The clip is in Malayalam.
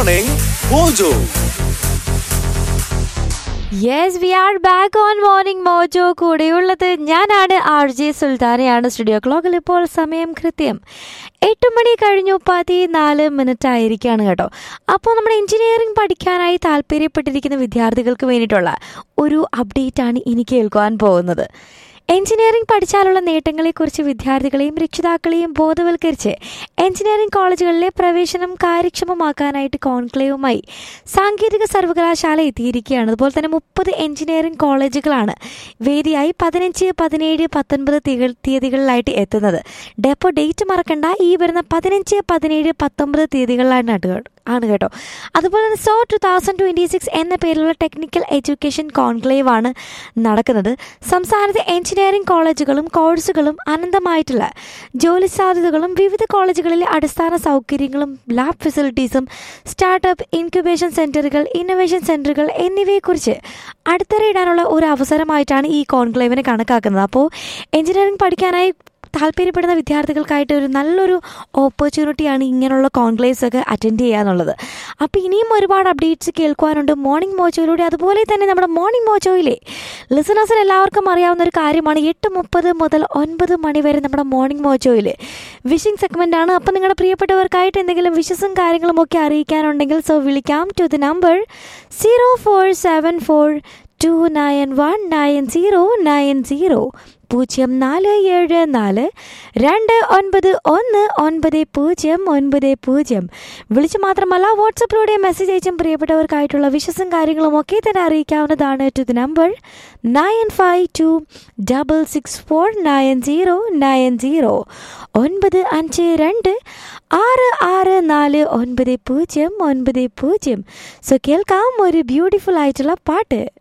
Morning Mojo. Yes we are back on morning mojo കൂടെയുള്ളത് ഞാനാണ് ആർ ജെ സുൽത്താനയാണ് സ്റ്റുഡിയോ ക്ലോക്കിൽ ഇപ്പോൾ സമയം കൃത്യം എട്ട് മണി കഴിഞ്ഞു പതിനാല് മിനിറ്റ് ആയിരിക്കുകയാണ് കേട്ടോ അപ്പോൾ നമ്മുടെ എഞ്ചിനീയറിംഗ് പഠിക്കാനായി താല്പര്യപ്പെട്ടിരിക്കുന്ന വിദ്യാർത്ഥികൾക്ക് വേണ്ടിയിട്ടുള്ള ഒരു അപ്ഡേറ്റ് ആണ് ഇനി കേൾക്കുവാൻ പോകുന്നത് എഞ്ചിനീയറിംഗ് പഠിച്ചാലുള്ള നേട്ടങ്ങളെക്കുറിച്ച് വിദ്യാർത്ഥികളെയും രക്ഷിതാക്കളെയും ബോധവൽക്കരിച്ച് എഞ്ചിനീയറിംഗ് കോളേജുകളിലെ പ്രവേശനം കാര്യക്ഷമമാക്കാനായിട്ട് കോൺക്ലേവുമായി സാങ്കേതിക സർവകലാശാല എത്തിയിരിക്കുകയാണ് അതുപോലെ തന്നെ മുപ്പത് എഞ്ചിനീയറിംഗ് കോളേജുകളാണ് വേദിയായി പതിനഞ്ച് പതിനേഴ് പത്തൊൻപത് തീയതി- തീയതികളിലായിട്ട് എത്തുന്നത് ഡെപ്പോ ഡേറ്റ് മറക്കണ്ട ഈ വരുന്ന പതിനഞ്ച് പതിനേഴ് പത്തൊമ്പത് തീയതികളിലാണ് കേട്ടോ ആണ് കേട്ടോ അതുപോലെ തന്നെ so two thousand twenty six എന്ന പേരിലുള്ള ടെക്നിക്കൽ എഡ്യൂക്കേഷൻ കോൺക്ലേവ് ആണ് നടക്കുന്നത് സംസ്ഥാനത്തെ എഞ്ചിനീയറിംഗ് കോളേജുകളും കോഴ്സുകളും അനന്തമായിട്ടുള്ള ജോലി സാധ്യതകളും വിവിധ കോളേജുകളിലെ അടിസ്ഥാന സൗകര്യങ്ങളും ലാബ് ഫെസിലിറ്റീസും സ്റ്റാർട്ടപ്പ് ഇൻക്യുബേഷൻ സെൻറ്ററുകൾ ഇന്നൊവേഷൻ സെൻറ്ററുകൾ എന്നിവയെക്കുറിച്ച് അടുത്തറിയിടാനുള്ള ഒരു അവസരമായിട്ടാണ് ഈ കോൺക്ലേവിനെ കണക്കാക്കുന്നത് അപ്പോൾ എഞ്ചിനീയറിംഗ് പഠിക്കാനായി താല്പര്യപ്പെടുന്ന വിദ്യാർത്ഥികൾക്കായിട്ട് ഒരു നല്ലൊരു ഓപ്പർച്യൂണിറ്റിയാണ് ഇങ്ങനെയുള്ള കോൺക്ലേവ്സ് ഒക്കെ അറ്റൻഡ് ചെയ്യുക എന്നുള്ളത് അപ്പോൾ ഇനിയും ഒരുപാട് അപ്ഡേറ്റ്സ് കേൾക്കുവാനുണ്ട് മോർണിംഗ് മോജോയിലൂടെ അതുപോലെ തന്നെ നമ്മുടെ മോർണിംഗ് മോജോയിലെ ലിസണേഴ്സിന് എല്ലാവർക്കും അറിയാവുന്ന ഒരു കാര്യമാണ് എട്ട് മുപ്പത് മുതൽ ഒൻപത് മണി വരെ നമ്മുടെ മോർണിംഗ് മോജോയിൽ വിഷിംഗ് സെഗ്മെൻ്റ് ആണ് അപ്പോൾ നിങ്ങളുടെ പ്രിയപ്പെട്ടവർക്കായിട്ട് എന്തെങ്കിലും വിഷസും കാര്യങ്ങളും ഒക്കെ അറിയിക്കാനുണ്ടെങ്കിൽ സോ വിളിക്കാം to the number zero four seven four two nine one nine zero nine zero പൂജ്യം നാല് ഏഴ് നാല് രണ്ട് ഒൻപത് ഒന്ന് ഒൻപത് പൂജ്യം ഒൻപത് പൂജ്യം വിളിച്ച് മാത്രമല്ല വാട്സപ്പിലൂടെ മെസ്സേജ് അയച്ചും പ്രിയപ്പെട്ടവർക്കായിട്ടുള്ള വിശ്വസം കാര്യങ്ങളും ഒക്കെ തന്നെ അറിയിക്കാവുന്നതാണ് to the number nine five two double six four nine zero nine zero ഒൻപത് അഞ്ച് രണ്ട് ആറ് ആറ് നാല് ഒൻപത് പൂജ്യം ഒൻപത് പൂജ്യം സോ കേൾക്കാം ഒരു ബ്യൂട്ടിഫുൾ ആയിട്ടുള്ള പാട്ട്